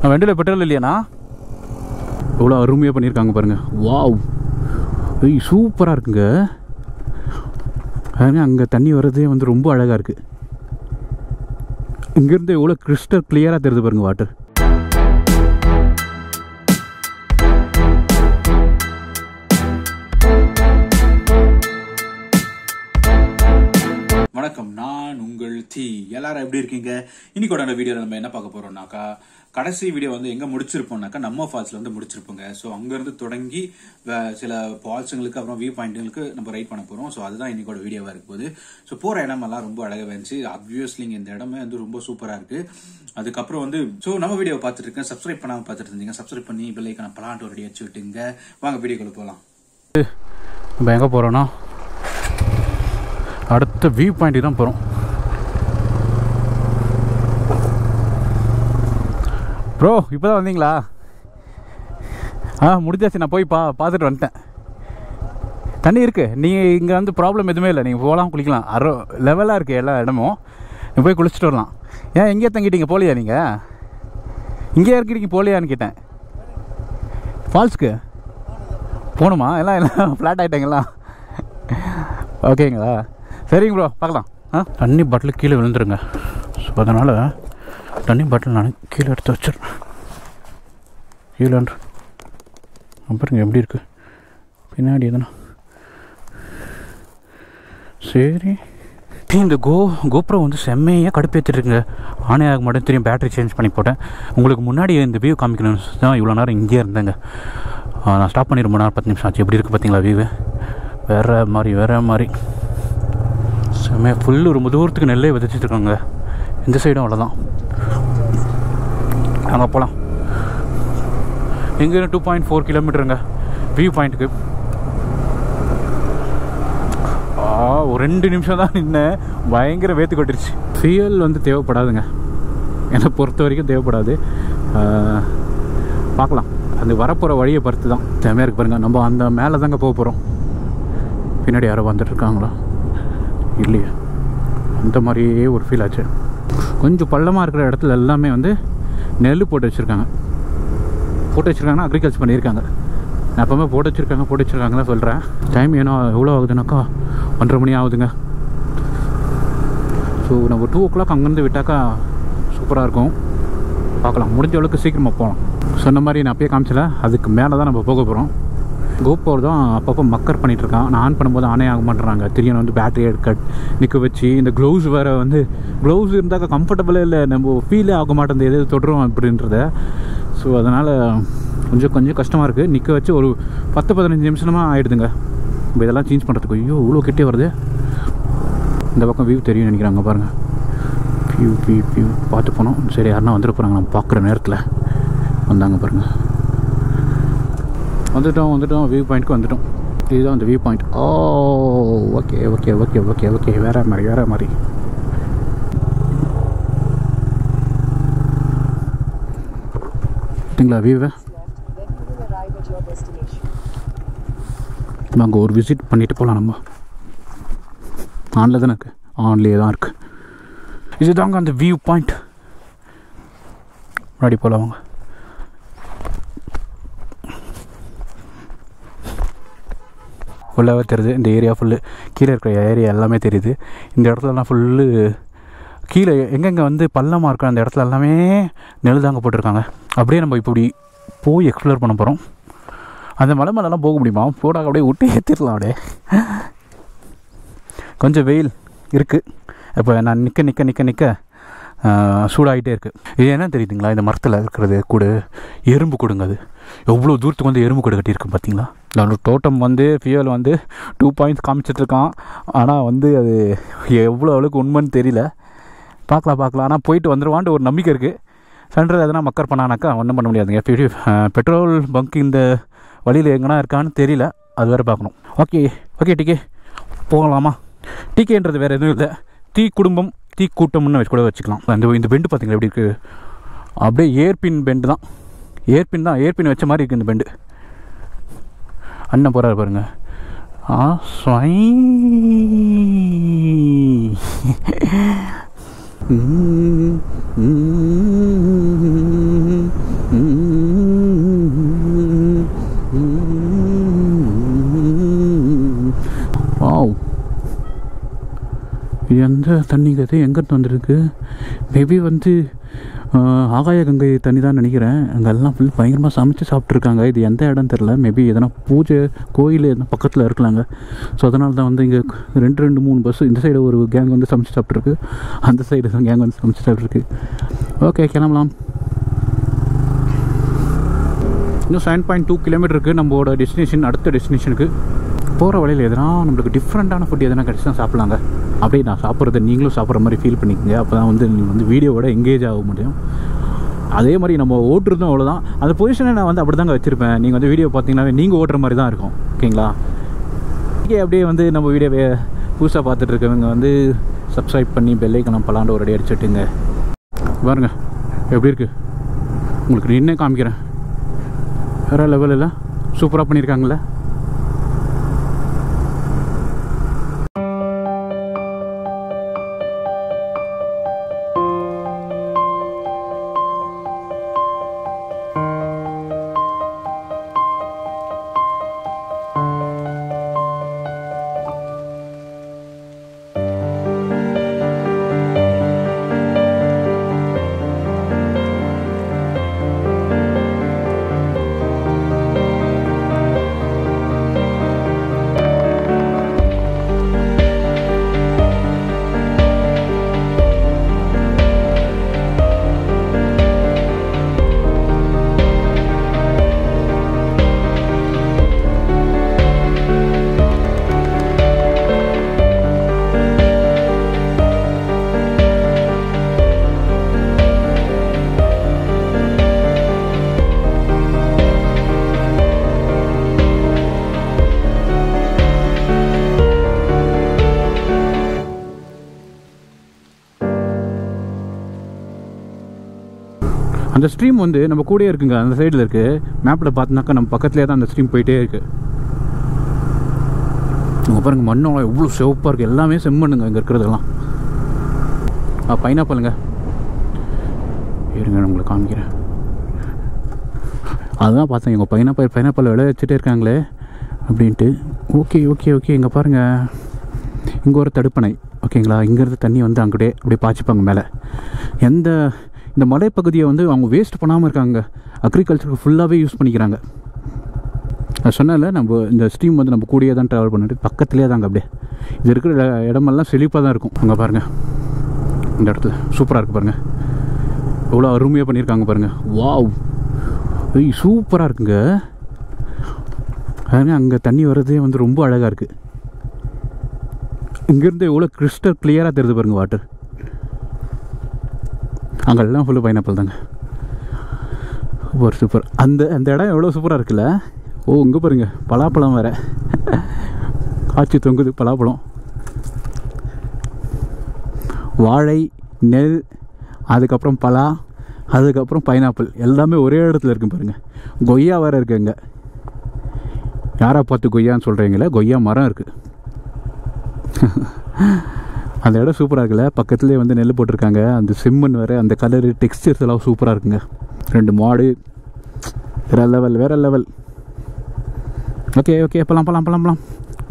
வண்டியில் பெட்ரோல் இல்லையாண்ணா எவ்வளோ அருமையாக பண்ணியிருக்காங்க பாருங்க வாவ் ஐய் சூப்பராக இருக்குங்க பாருங்க அங்கே தண்ணி வர்றதே வந்து ரொம்ப அழகாக இருக்குது இங்கேருந்து எவ்வளோ கிறிஸ்டல் கிளியராக தெரியுது பாருங்க வாட்டர் வணக்கம் நான் உங்கள் தி எல்லாரும் எப்படி இருக்கீங்க இன்னைக்கோட வீடியோவில் நம்ம என்ன பார்க்க போறோம்னாக்கா கடைசி வீடியோ வந்து எங்க முடிச்சிருப்போம்னாக்கா நம்ம ஃபால்ஸ்ல வந்து முடிச்சிருப்போங்க ஸோ அங்கிருந்து தொடங்கி வே- சில ஃபால்ஸுங்களுக்கு அப்புறம் வியூ பாயிண்ட்டுங்களுக்கு நம்ம ரைட் பண்ண போறோம் ஸோ அதுதான் இன்னைக்கோட வீடியோவா இருக்க போகுது ஸோ போற இடமெல்லாம் ரொம்ப அழகா இருந்துச்சு அப்வியஸ்லி இந்த இடமே வந்து ரொம்ப சூப்பரா இருக்கு அதுக்கப்புறம் வந்து ஸோ நம்ம வீடியோ பார்த்துட்டு இருக்கேன் சப்ஸ்கிரைப் பண்ணாம பார்த்துட்டு இருந்தீங்க சப்ஸ்கிரைப் பண்ணி பெல்லைக்கான பலாண்டு ஒரு அடி வச்சு விட்டுங்க வாங்க வீடியோக்குள்ள போகலாம் நம்ம எங்கே போகிறோன்னா அடுத்த வியூ பாயிண்ட்டுக்கு தான் போகிறோம் ப்ரோ இப்போ தான் வந்தீங்களா ஆ முடிஞ்சாச்சு நான் போய் பா பார்த்துட்டு வந்துட்டேன் தண்ணி இருக்குது நீங்கள் இங்கே வந்து ப்ராப்ளம் எதுவுமே இல்லை நீங்கள் போகலாம் குளிக்கலாம் அரை லெவலாக இருக்குது எல்லா இடமும் நீ போய் குளிச்சுட்டு வரலாம் ஏன் எங்கேயே தங்கிட்டீங்க போலியா நீங்கள் இங்கேயே இருக்கிறீங்க போலியான்னு கேட்டேன் ஃபால்ஸ்க்கு போகணுமா எல்லாம் எல்லாம் ஃப்ளாட் ஆகிட்டாங்களா ஓகேங்களா சரிங்க ப்ரோ பார்க்கலாம் ஆ தண்ணி பாட்டில் கீழே விழுந்துருங்க ஸோ அதனால் தண்ணி பாட்டில் நான் கீழே எடுத்து வச்சிடுறேன் கீழே பாருங்க எப்படி இருக்குது பின்னாடி எதுனா சரி இந்த கோ கோப்ரோ வந்து செம்மையாக கடுப்பேற்றிருக்குங்க ஆனே ஆக மாட்டேன் தெரியும் பேட்டரி சேஞ்ச் பண்ணி போட்டேன் உங்களுக்கு முன்னாடி இந்த வியூ காமிக்கணும்னு தான் இவ்வளோ நேரம் இங்கேயே இருந்தேங்க ஆ, நான் ஸ்டாப் பண்ணி ரொம்ப நேரம் பத்து நிமிஷம் ஆச்சு எப்படி இருக்குது பார்த்தீங்களா வியூவு வேறு மாதிரி வேறு மாதிரி செம்மையாக ஃபுல்லு ரொம்ப தூரத்துக்கு நெல்லே விதைச்சிட்டு இருக்காங்க இந்த சைடும் அவ்வளோதான் அங்கே போகலாம் எங்கே டூ பாயிண்ட் ஃபோர் கிலோமீட்டருங்க வியூ பாயிண்ட்டுக்கு ஆ ஒரு ரெண்டு நிமிஷம் தான் நின்னேன் பயங்கர வேத்து கொட்டிருச்சு ஃபியல் வந்து தேவைப்படாதுங்க என்னை பொறுத்த வரைக்கும் தேவைப்படாது ஆ, பார்க்கலாம் அந்த வரப்போகிற வழியை பொறுத்து தான் செம்மையாக இருக்கு பாருங்க நம்ம அந்த மேலே தாங்க போக போகிறோம் பின்னாடி யாரோ வந்துட்டு இருக்காங்களா இல்லையே அந்த மாதிரியே ஒரு ஃபீல் ஆச்சு கொஞ்சம் பள்ளமாக இருக்கிற இடத்துல எல்லாமே வந்து நெல் போட்டு வச்சுருக்காங்க போட்டு வச்சுருக்காங்கன்னா அக்ரிகல்ச்சர் பண்ணியிருக்காங்க நான் எப்போவுமே போட்டு வச்சுருக்காங்க போட்டு வச்சுருக்காங்க தான் சொல்கிறேன் டைம் ஏன்னா எவ்வளோ ஆகுதுனாக்கா ஒன்றரை மணி ஆகுதுங்க ஸோ நம்ம டூ ஓ கிளாக் அங்கேருந்து விட்டாக்கா சூப்பராக இருக்கும் பார்க்கலாம் முடிஞ்ச அளவுக்கு சீக்கிரமாக போகலாம் சொன்ன மாதிரி நான் அப்பயே காமிச்சல அதுக்கு மேலே தான் நம்ம போக போகிறோம் கோப்போர் தான் அப்பப்போ மக்கர் பண்ணிட்டு இருக்கான் நான் ஆன் பண்ணும்போது ஆனே ஆக மாட்டேறாங்க திடீர்னு வந்து பேட்டரி எடுக்க நிற்க வச்சு இந்த க்ளவுஸ் வேறு வந்து க்ளவுஸ் இருந்தாக்க கம்ஃபர்டபுளே இல்லை நம்ம ஃபீலே ஆக மாட்டேங்குது எது தொடுறோம் அப்படின்றத ஸோ அதனால் கொஞ்சம் கொஞ்சம் கஷ்டமாக இருக்குது நிற்க வச்சு ஒரு பத்து பதினஞ்சு நிமிஷமாக ஆகிடுதுங்க இப்போ இதெல்லாம் சேஞ்ச் பண்ணுறதுக்கு ஐயோ இவ்வளோ கிட்டே வருது இந்த பக்கம் வியூ தெரியும் நினைக்கிறாங்க பாருங்கள் வியூ வியூ வியூ பார்த்து போனோம் சரி யாருன்னா வந்துட போகிறாங்க நம்ம பார்க்குற நேரத்தில் வந்தாங்க பாருங்கள் வந்துட்டோம் வந்துட்டோம் வியூ பாயிண்ட்க்கு வந்துட்டோம் இதுதான் அந்த view point oh okay okay okay okay okay வேற மாதிரி வேற மாதிரி பார்த்தீங்களா வியூவை Then you will arrive at your destination. அங்கே ஒரு விசிட் பண்ணிட்டு போகலாம் நம்ம ஆனில் தானே இருக்குது ஆன்லேயே தான் இருக்குது இதுதாங்க அந்த வியூ பாயிண்ட் முன்னாடி போகலாம் வாங்க ஃபுல்லாகவே தெரியுது இந்த ஏரியா ஃபுல்லு கீழே இருக்கிற ஏரியா எல்லாமே தெரியுது இந்த இடத்துலலாம் ஃபுல்லு கீழே எங்கெங்கே வந்து பள்ளமாக இருக்கிற அந்த இடத்துல எல்லாமே நெல் தாங்க போட்டிருக்காங்க அப்படியே நம்ம இப்படி போய் எக்ஸ்ப்ளோர் பண்ண போகிறோம் அந்த மலை மேலெல்லாம் போக முடியுமா போடாக அப்படியே விட்டு ஏற்றிடலாம் அப்படியே கொஞ்சம் வெயில் இருக்குது இப்போ நான் நிற்க நிற்க நிற்க நிற்க சூடாகிட்டே இருக்குது இது என்ன தெரியுதுங்களா இந்த மரத்தில் இருக்கிறது கூடு எறும்பு கூடுங்க அது எவ்வளோ தூரத்துக்கு வந்து எறும்பு கூடு கட்டியிருக்கு பார்த்தீங்களா அதோட டோட்டம் வந்து ஃபியூல் வந்து டூ பாயிண்ட்ஸ் காமிச்சிட்ருக்கான் ஆனால் வந்து அது எவ்வளோ அளவுக்கு உண்மைன்னு தெரியல பார்க்கலாம் பார்க்கலாம் ஆனால் போயிட்டு வந்துடுவான்ட்டு ஒரு நம்பிக்கை இருக்குது சென்டர் எதனா மக்கர் பண்ணானாக்கா ஒன்றும் பண்ண முடியாதுங்க எப்படி பெட்ரோல் பங்க் இந்த வழியில் எங்கன்னா இருக்கான்னு தெரியல அது வேறு பார்க்கணும் ஓகே ஓகே டிகே போகலாமா டிகேன்றது வேறு எதுவும் இல்லை தீ குடும்பம் தீ கூட்டம்னு வச்சு கூட வச்சுக்கலாம் அந்த இந்த பெண்டு பார்த்தீங்களா எப்படி இருக்குது அப்படியே ஏர்பின் பெண்டு தான் ஏர்பின் தான் ஏர்பின் வச்ச மாதிரி இருக்குது இந்த பெண்டு அண்ணன் போகிறாரு பாருங்க ஆ ஸ்வை ம், ம், எந்த தண்ணிங்க அது எங்கேருந்து வந்திருக்கு மேபி வந்து ஆஹ், ஆகாய கங்கை தண்ணி தான் நினைக்கிறேன் அங்கெல்லாம் ஃபுல் பயங்கரமாக சமைச்சு சாப்பிட்ருக்காங்க இது எந்த இடம் தெரில மேபி எதனா பூஜை கோயில் எதனா பக்கத்தில் இருக்கலாங்க ஸோ அதனால தான் வந்து இங்கே ரெண்டு ரெண்டு மூணு பஸ் இந்த சைடு ஒரு கேங் வந்து சமைச்சு சாப்பிட்ருக்கு அந்த சைடு தான் கேங் வந்து சமைச்சு சாப்பிட்ருக்கு ஓகே கிளம்பலாம் இன்னும் செவன் பாயிண்ட் டூ கிலோமீட்டர் இருக்குது நம்மளோட டெஸ்டினேஷன் அடுத்த டெஸ்டினேஷனுக்கு போகிற வழியில் எதனா நம்மளுக்கு டிஃப்ரெண்ட்டான ஃபுட் எதனா கிடச்சா சாப்பிட்லாங்க அப்படியே நான் சாப்பிட்றத நீங்களும் சாப்பிட்ற மாதிரி ஃபீல் பண்ணிக்கங்க அப்போ தான் வந்து நீங்கள் வந்து வீடியோவோட எங்கேஜ் ஆக முடியும் அதே மாதிரி நம்ம ஓட்டுறதும் அவ்வளோதான் அந்த பொசிஷனை நான் வந்து அப்படி தாங்க வச்சுருப்பேன் நீங்கள் வந்து வீடியோ பார்த்தீங்கன்னாவே நீங்கள் ஓட்டுற மாதிரி தான் இருக்கும் ஓகேங்களா ஓகே அப்படியே வந்து நம்ம வீடியோவை புதுசாக பார்த்துட்டு இருக்கவங்க வந்து சப்ஸ்கிரைப் பண்ணி பெல்லைக்கெல்லாம் பலாண்டு ஒரு அடி அடிச்சுட்டுங்க பாருங்க எப்படி இருக்குது உங்களுக்கு நின்று காமிக்கிறேன் வேறு லெவல் இல்லை சூப்பராக பண்ணியிருக்காங்களே அந்த ஸ்ட்ரீம் வந்து நம்ம கூடயே இருக்குங்க அந்த சைடில் இருக்குது மேப்பில் பார்த்தோன்னாக்கா நம்ம பக்கத்துலேயே தான் அந்த ஸ்ட்ரீம் போயிட்டே இருக்குது இங்கே பாருங்க மண்ணெல்லாம் எவ்வளோ சிவப்பாக இருக்குது எல்லாமே செம்மண்ணுங்க இங்கே இருக்கிறதெல்லாம் ஆ பைனாப்பிளுங்க இருங்க நான் உங்களுக்கு காமிக்கிறேன் அதுதான் பார்த்தேன் இவங்க பைனாப்பிள் பைனாப்பிள் விளை வச்சுட்டே இருக்காங்களே அப்படின்ட்டு ஓகே ஓகே ஓகே இங்கே பாருங்கள் இங்கே ஒரு தடுப்பணை ஓகேங்களா இங்கேருந்து தண்ணி வந்து அங்கிட்டே அப்படியே பாய்ச்சிப்பாங்க மேலே எந்த இந்த மலைப்பகுதியை வந்து அவங்க வேஸ்ட் பண்ணாமல் இருக்காங்க அக்ரிகல்ச்சருக்கு ஃபுல்லாகவே யூஸ் பண்ணிக்கிறாங்க நான் சொன்னேன்ல நம்ம இந்த ஸ்ட்ரீம் வந்து நம்ம கூடயே தான் ட்ராவல் பண்ணிட்டு பக்கத்துலேயே தாங்க அப்படியே இது இருக்கிற இட- இடமெல்லாம் செழிப்பாக தான் இருக்கும் அங்கே பாருங்கள் இந்த இடத்துல சூப்பராக இருக்குது பாருங்கள் எவ்வளோ அருமையாக பண்ணியிருக்காங்க பாருங்கள் வாவ் ஐய் சூப்பராக இருக்குங்க பாருங்க அங்கே தண்ணி வர்றதே வந்து ரொம்ப அழகாக இருக்குது இங்கேருந்து எவ்வளோ கிறிஸ்டல் கிளியராக தெரியுது பாருங்க வாட்டர் அங்கெல்லாம் ஃபுல்லு பைனாப்பிள் தாங்க சூப்பர் சூப்பர் அந்த அந்த இடம் எவ்வளோ சூப்பராக இருக்குல்ல ஓ இங்கே பாருங்க பலாப்பழம் வேற காய்ச்சி தொங்குது பலாப்பழம் வாழை நெல் அதுக்கப்புறம் பலா அதுக்கப்புறம் பைனாப்பிள் எல்லாமே ஒரே இடத்துல இருக்கு பாருங்க கொய்யா வேற இருக்கு அங்கே யாரா பார்த்து கொய்யான்னு சொல்கிறீங்களே கொய்யா மரம் இருக்குது அந்த இடம் சூப்பராக இருக்குல்ல பக்கத்துலேயே வந்து நெல் போட்டிருக்காங்க அந்த செம்மண் வேறு அந்த கலரு டெக்ஸ்டர்ஸ் எல்லாம் சூப்பராக இருக்குங்க ரெண்டு மாடு வேற லெவல் வேற லெவல் ஓகே ஓகே போலாம் போலாம் போலாம் போலாம்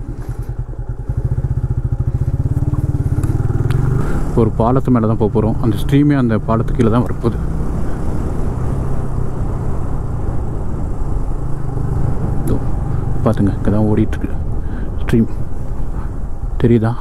ஒரு பாலத்து மேலே தான் போக போகிறோம் அந்த ஸ்ட்ரீமே அந்த பாலத்து கீழே தான் வரப்போகுது இதோ, பாத்துங்க இங்கே தான் ஓடிட்டுருக்கு ஸ்ட்ரீம் தெரியுதா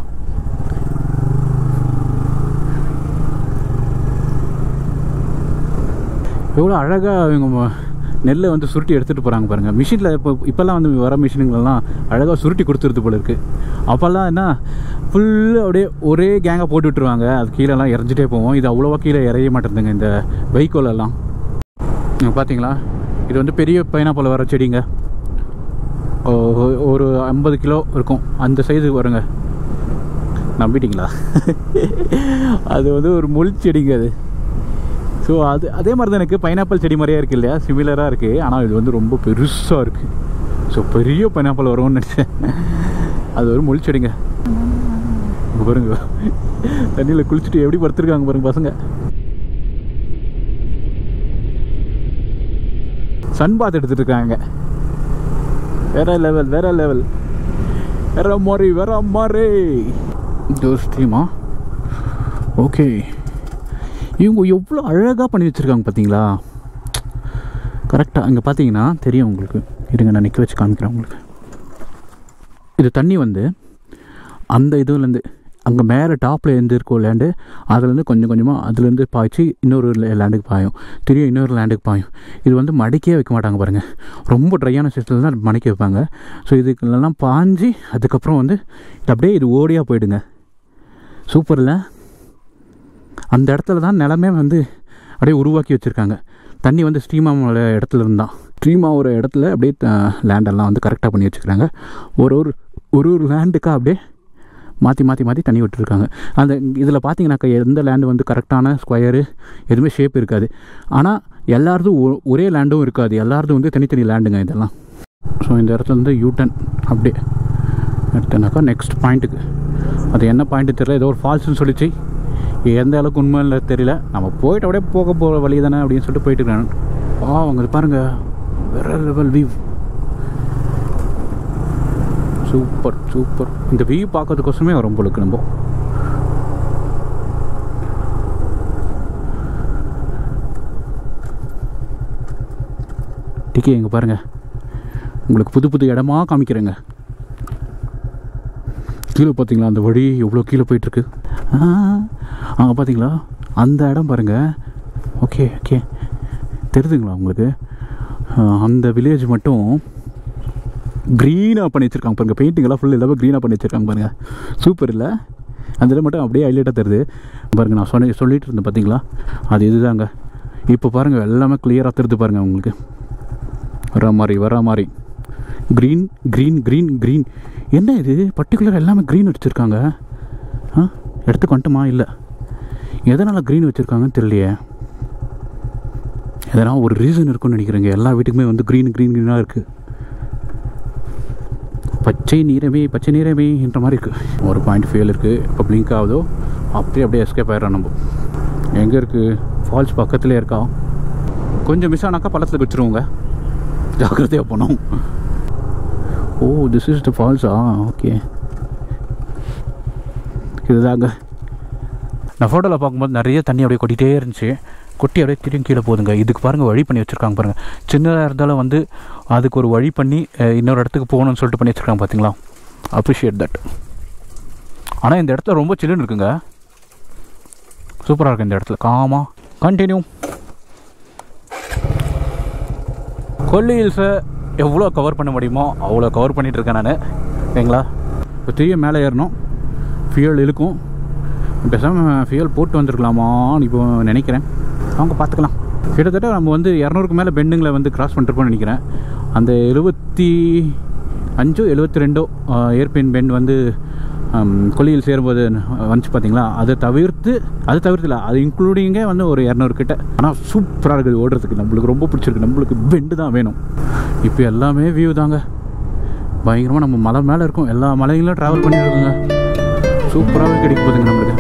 எவ்வளோ அழகாக இவங்க ம- நெல்லை வந்து சுருட்டி எடுத்துகிட்டு போகிறாங்க பாருங்கள் மிஷினில் இப்போ இப்போல்லாம் வந்து வர மிஷினுங்களெல்லாம் அழகாக சுருட்டி கொடுத்துருது போல இருக்குது அப்போல்லாம் என்ன ஃபுல்லாக அப்படியே ஒரே கேங்காக போட்டு விட்டுருவாங்க அது கீழெல்லாம் இறஞ்சிட்டே போவோம் இது அவ்வளோவா கீழே இறைய மாட்டேங்குதுங்க இந்த வைக்கோல் எல்லாம் இங்க பார்த்தீங்களா இது வந்து பெரிய பைனாப்பிள் வர செடிங்க ஓ- ஒரு ஐம்பது கிலோ இருக்கும் அந்த சைஸுக்கு வருங்க நம்பிட்டீங்களா அது வந்து ஒரு முள் செடிங்க அது ஸோ அது அதே மாதிரி தான் எனக்கு பைனாப்பிள் செடி மாதிரியே இருக்குது இல்லையா சிமிலராக இருக்குது ஆனால் இது வந்து ரொம்ப பெருசாக இருக்குது ஸோ பெரிய பைனாப்பிள் வரும்னு நினச்சேன் அது ஒரு முள் செடிங்க இங்க பாருங்க தண்ணியில் குளிச்சுட்டு எப்படி படுத்துருக்காங்க பாருங்க பசங்க சன் பாத் எடுத்துட்டு இருக்காங்க வேற லெவல் வேற லெவல் வேற மாதிரி வேற மாதிரி இந்த ஒரு ஸ்ட்ரீமா ஓகே இவங்க எவ்வளோ அழகாக பண்ணி வச்சுருக்காங்க பார்த்தீங்களா கரெக்டாக இங்கே பார்த்தீங்கன்னா தெரியும் உங்களுக்கு இருங்க நான் நிற்க வச்சு காமிக்கிறேன் உங்களுக்கு இது தண்ணி வந்து அந்த இதுலேருந்து அங்கே மேலே டாப்பில் இருந்து இருக்கும் லேண்டு அதுலேருந்து கொஞ்சம் கொஞ்சமாக அதுலேருந்து பாய்ச்சி இன்னொரு லேண்டுக்கு பாயும் திரும்பி இன்னொரு லேண்டுக்கு பாயும் இது வந்து மடிக்கே வைக்க மாட்டாங்க பாருங்கள் ரொம்ப ட்ரையான சிஸ்டத்தில் தான் மடிக்க வைப்பாங்க ஸோ இதுக்கெல்லாம் பாஞ்சு அதுக்கப்புறம் வந்து இது அப்படியே இது ஓடியாக போயிடுங்க சூப்பரில் அந்த இடத்துல தான் நிலமே வந்து அப்படியே உருவாக்கி வச்சுருக்காங்க தண்ணி வந்து ஸ்ரீமாவோட இடத்துல இருந்தான் ஸ்ரீமாவோட இடத்துல அப்படியே லேண்டெல்லாம் வந்து கரெக்டாக பண்ணி வச்சுக்கிறாங்க ஒரு ஒரு ஒரு ஒரு லேண்டுக்காக அப்படியே மாற்றி மாற்றி மாற்றி தண்ணி விட்டுருக்காங்க அந்த இதில் பார்த்தீங்கன்னாக்கா எந்த லேண்டு வந்து கரெக்டான ஸ்கொயரு எதுவுமே ஷேப் இருக்காது ஆனால் எல்லாரதும் ஒ- ஒரே லேண்டும் இருக்காது எல்லாரதும் வந்து தனித்தனி லேண்டுங்க இதெல்லாம் ஸோ இந்த இடத்துல இருந்து யூட்டன் அப்படியே எடுத்தனாக்கா நெக்ஸ்ட் பாயிண்ட்டுக்கு அது என்ன பாயிண்ட்டு தெரியல ஏதோ ஒரு ஃபால்ஸ்னு சொல்லிச்சு எந்த அளவுக்கு உண்மை இல்லை தெரியல நம்ம போயிட்டு அப்படியே போக போகிற வழி தானே அப்படின்னு சொல்லிட்டு போயிட்டு இருக்கேன் ஆ அவங்க இது பாருங்க வேற லெவல் வியூ சூப்பர் சூப்பர் இந்த வியூ பார்க்கறதுக்கோசமே வரும் போலுக்கு நம்ம டிக்கி இங்கே பாருங்க உங்களுக்கு புது புது இடமா காமிக்கிறேங்க கீழே பார்த்தீங்களா அந்த வழி எவ்வளோ கீழே போயிட்டுருக்கு அங்கே பார்த்தீங்களா அந்த இடம் பாருங்க ஓகே ஓகே தெரியுதுங்களா உங்களுக்கு ஆ, அந்த வில்லேஜ் மட்டும் க்ரீனாக பண்ணி வச்சுருக்காங்க பாருங்க பெயிண்டிங் எல்லாம் ஃபுல் எல்லாமே க்ரீனாக பண்ணி வச்சுருக்காங்க பாருங்க சூப்பர் இல்லை அந்த இடம் மட்டும் அப்படியே ஹைலைட்டாக தருது பாருங்க நான் சொன்ன சொல்லிட்டு இருந்தேன் பார்த்தீங்களா அது இதுதாங்க இப்போ பாருங்கள் எல்லாமே கிளியராக தருது பாருங்க உங்களுக்கு வர மாதிரி வர மாதிரி க்ரீன் க்ரீன் க்ரீன் க்ரீன் என்ன இது பர்டிகுலர் எல்லாமே க்ரீன் வச்சுருக்காங்க ஆ எடுத்துக்கு வந்துட்டுமா இல்லை எதனால் க்ரீன் வச்சுருக்காங்கன்னு தெரியலையே எதனா ஒரு ரீசன் இருக்கும்னு நினைக்கிறேங்க எல்லா வீட்டுக்குமே வந்து க்ரீன் க்ரீன் க்ரீனாக இருக்குது பச்சை நீரமே பச்சை நீரமே என்ற மாதிரி இருக்குது ஒரு பாயிண்ட் ஃபெயில் இருக்குது இப்போ பிளிங்க் ஆகுதோ அப்படியே அப்படியே எஸ்கேப் ஆயிடுறோம் நம்ம எங்கே இருக்குது ஃபால்ஸ் பக்கத்துலேயே இருக்கா கொஞ்சம் மிஸ் ஆனாக்கா பள்ளத்தில் வச்சுருவோங்க ஜாக்கிரதையாக போனோம் ஓ திஸ் இஸ் த ஃபால்ஸா ஓகே இதுதாங்க நான் ஃபோட்டோவில் பார்க்கும்போது நிறைய தண்ணி அப்படியே கொட்டிகிட்டே இருந்துச்சு கொட்டி அப்படியே திரும்பி கீழே போகுதுங்க இதுக்கு பாருங்கள் வழி பண்ணி வச்சுருக்காங்க பாருங்கள் சின்னதாக இருந்தாலும் வந்து அதுக்கு ஒரு வழி பண்ணி அஹ், இன்னொரு இடத்துக்கு போகணும்னு சொல்லிட்டு பண்ணி வச்சுருக்காங்க பார்த்தீங்களா அப்ரிஷியேட் தட் ஆனால் இந்த இடத்துல ரொம்ப சில்லுன்னு இருக்குங்க சூப்பராக இருக்கு இந்த இடத்துல காமா கண்டினியூ கொல்லி ஹில்ஸை எவ்வளோ கவர் பண்ண முடியுமோ அவ்வளோ கவர் பண்ணிகிட்டு இருக்கேன் நான் ஓகேங்களா இப்போ திரும்ப மேலே ஏறணும் ஃபியூல் இழுக்கும் பேசாமல் ஃபியூல் போட்டு வந்திருக்கலாமான்னு இப்போ நினைக்கிறேன் அவங்க பார்த்துக்கலாம் கிட்டத்தட்ட நம்ம வந்து இரநூறுக்கு மேலே பெண்டுங்களை வந்து கிராஸ் பண்ணிருப்போம்னு நினைக்கிறேன் அந்த எழுபத்தி அஞ்சோ எழுபத்தி ரெண்டோ ஏர்பின் பெண்ட் வந்து ஆம், கொல்லியில் சேரும்போது வந்துச்சு பார்த்தீங்களா அதை தவிர்த்து அது தவிர்த்துல அது இன்க்ளூடிங்கே வந்து ஒரு இரநூறு கிட்ட ஆனால் சூப்பராக இருக்குது ஓடுறதுக்கு நம்மளுக்கு ரொம்ப பிடிச்சிருக்கு நம்மளுக்கு பெண்டு தான் வேணும் இப்போ எல்லாமே வியூ தாங்க பயங்கரமாக நம்ம மலை மேலே இருக்கோம் எல்லா மலைகளும் ட்ராவல் பண்ணியிருக்கோங்க சூப்பராகவே கிடைக்க போகுதுங்க நம்மளுக்கு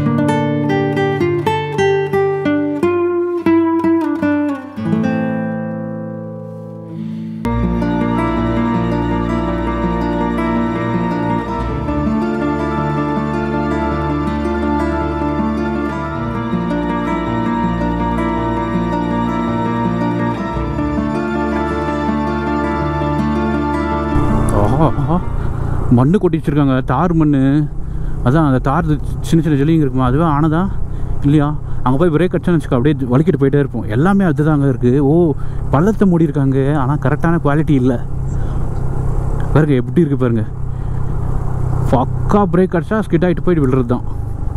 ஆஹா ஆஹா. மண்ணு கொட்டி வச்சிருக்காங்க தார் மண் அதான் அந்த தார் சின்ன சின்ன ஜெல்லிங்க இருக்குமா அதுவே ஆனதா இல்லையா அங்கே போய் பிரேக் அடிச்சோன்னு வச்சுக்கோ அப்படியே வலிக்கிட்டு போயிட்டே இருப்போம் எல்லாமே அதுதாங்க இருக்குது ஓ பள்ளத்தை மூடி இருக்காங்க ஆனால் கரெக்டான குவாலிட்டி இல்லை பாருங்க எப்படி இருக்கு பாருங்க பக்கா பிரேக் அடிச்சா ஸ்கிட் ஆகிட்டு போயிட்டு விழுறது தான்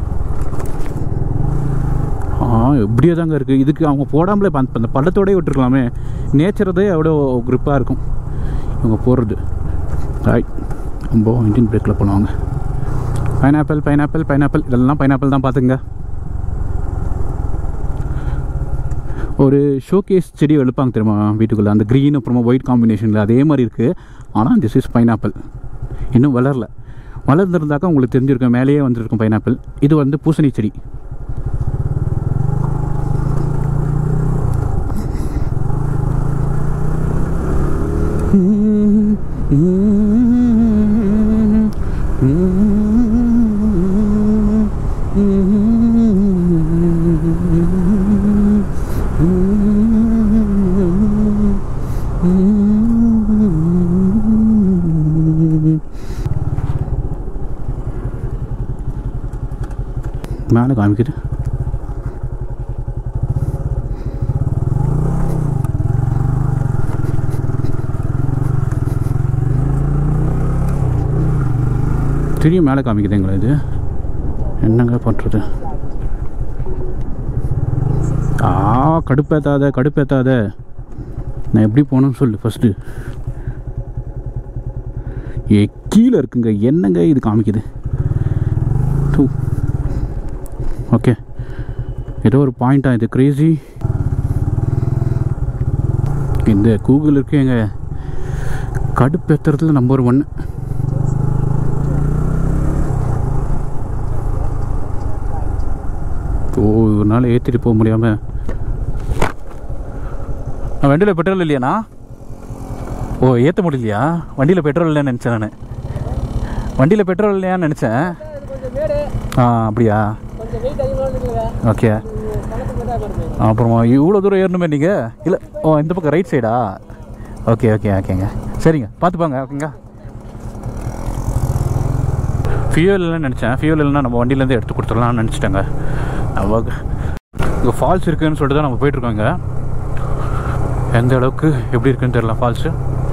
ஆ எப்படியே தாங்க இருக்குது இதுக்கு அவங்க போடாமலே இப்ப அந்த அந்த பள்ளத்தோடயே விட்டுருக்கலாமே நேச்சரதே எவ்வளோ grip-ஆ இருக்கும் இவங்க போடுறது ஹாய் ரொம்ப இன்ஜின் பிரேக்கில் போனவங்க பைனாப்பிள் பைனாப்பிள் பைனாப்பிள் இதெல்லாம் பைனாப்பிள் தான் பார்த்துங்க ஒரு ஷோகேஸ் செடி எழுப்பாங்க தெரியுமா வீட்டுக்குள்ளே அந்த க்ரீன் அப்புறமா ஒயிட் காம்பினேஷனில் அதே மாதிரி இருக்குது ஆனால் திஸ் இஸ் பைனாப்பிள் இன்னும் வளரல வளர்ந்துருந்தாக்கா உங்களுக்கு தெரிஞ்சிருக்கும் மேலேயே வந்துருக்கும் பைனாப்பிள் இது வந்து பூசணி செடி மேலே காமிக்குது திடீர் மேலே காமிக்குதுங்களா இது என்னங்க பண்ணுறது ஆ கடுப்பேத்தாத கடுப்பேத்தாத நான் எப்படி போகணும்னு சொல்லு ஃபஸ்ட்டு ஏ கீழே இருக்குங்க என்னங்க இது காமிக்குது தூ ஓகே ஏதோ ஒரு பாயிண்டா இது கிரேசி இந்த கூகுள் இருக்கு எங்க கடுப்பேத்துறதுல நம்பர் ஒன் ஓ இவனால ஏற்றிட்டு போக முடியாமல் நான் வண்டியில் பெட்ரோல் இல்லையாண்ணா ஓ ஏற்ற முடியலையா வண்டியில் பெட்ரோல் இல்லைன்னு நினச்சேன் நான் வண்டியில் பெட்ரோல் இல்லையான்னு நினச்சேன் ஆ அப்படியா ஓகே அப்புறமா இவ்வளோ தூரம் ஏறணுமே நீங்கள் இல்லை ஓ இந்த பக்கம் ரைட் சைடா ஓகே ஓகே ஓகேங்க சரிங்க பார்த்துப்பாங்க ஓகேங்க ஃபியூல் இல்லைன்னு நினச்சேன் ஃபியூல் இல்லைன்னா நம்ம வண்டியிலேருந்து எடுத்து கொடுத்துடலாம்னு நினச்சிட்டேங்க நம்ம இங்கே ஃபால்ஸ் இருக்குதுன்னு சொல்லிட்டு தான் நம்ம போயிட்டுருக்கோங்க எந்த அளவுக்கு எப்படி இருக்குன்னு தெரியல ஃபால்ஸு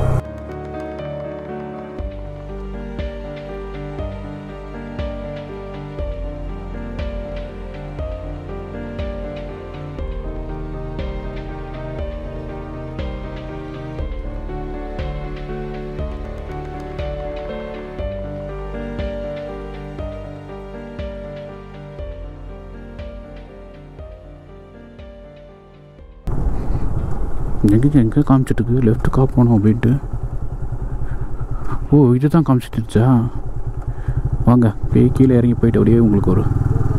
எங்கே எங்கே காமிச்சிட்டு இருக்கு லெஃப்ட்டுக்கா போனோம் அப்படின்ட்டு ஓ இது தான் காமிச்சிட்டு இருந்துச்சா வாங்க போய் கீழே இறங்கி போயிட்டு அப்படியே உங்களுக்கு ஒரு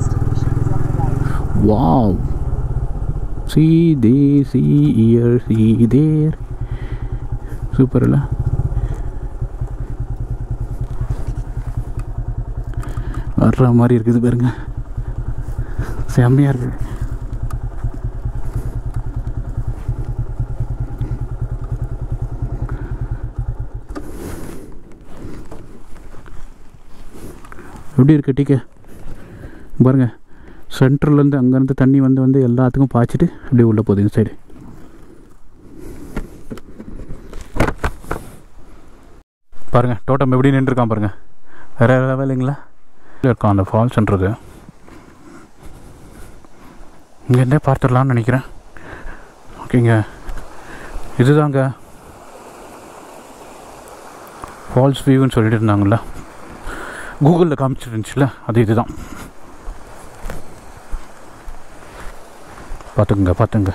wow see the see here see there super இல்லை வர்ற மாதிரி இருக்குது பாருங்க செம்மையாக இருக்குது எப்படி இருக்கு டிக்கே பாருங்க சென்ட்ரல்லேருந்து அங்கேருந்து தண்ணி வந்து வந்து எல்லாத்துக்கும் பாய்ச்சிட்டு அப்படியே உள்ளே போகுது இந்த சைடு பாருங்க தோட்டம் எப்படி நின்றுருக்கான் பாருங்க வேற வேலை இல்லைங்களா இருக்கான் அந்த ஃபால்ஸ்ன்றது இங்கேருந்தே பார்த்துடலான்னு நினைக்கிறேன் ஓகேங்க இதுதாங்க ஃபால்ஸ் வியூன்னு சொல்லிட்டு இருந்தாங்கல்ல கூகுளில் காமிச்சிருந்துச்சுல அது இதுதான் பார்த்துக்குங்க பார்த்துங்க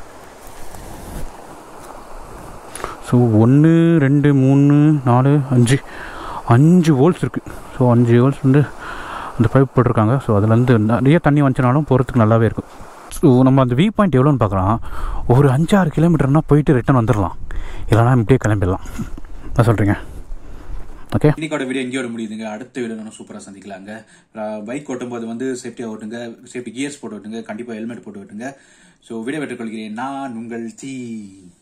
ஸோ ஒன்று ரெண்டு மூணு நாலு அஞ்சு அஞ்சு ஹோல்ஸ் இருக்குது ஸோ அஞ்சு ஹோல்ஸ் வந்து அந்த பைப் போட்டிருக்காங்க ஸோ அதுலேருந்து நிறைய தண்ணி வந்துச்சுனாலும் போகிறதுக்கு நல்லாவே இருக்கும் ஸோ நம்ம அந்த வியூ பாயிண்ட் எவ்வளோன்னு பார்க்கலாம் ஒரு அஞ்சாறு கிலோமீட்டர்னால் போயிட்டு ரிட்டன் வந்துடலாம் இல்லைனா இப்படியே கிளம்பிடலாம் என்ன சொல்கிறீங்க ஓகே இன்னைக்கோட வீடியோ எங்கேயோட முடியுதுங்க அடுத்த வீடியோ நம்ம சூப்பராக சந்திக்கலாங்க பைக் ஓட்டும்போது வந்து சேஃப்டியாக ஓட்டுங்க சேஃப்டி கியர்ஸ் போட்டு ஓட்டுங்க கண்டிப்பாக ஹெல்மெட் போட்டு ஓட்டுங்க ஸோ வீடியோ வெட்டுக்கொள்கிறேன் நான் உங்கள் தீ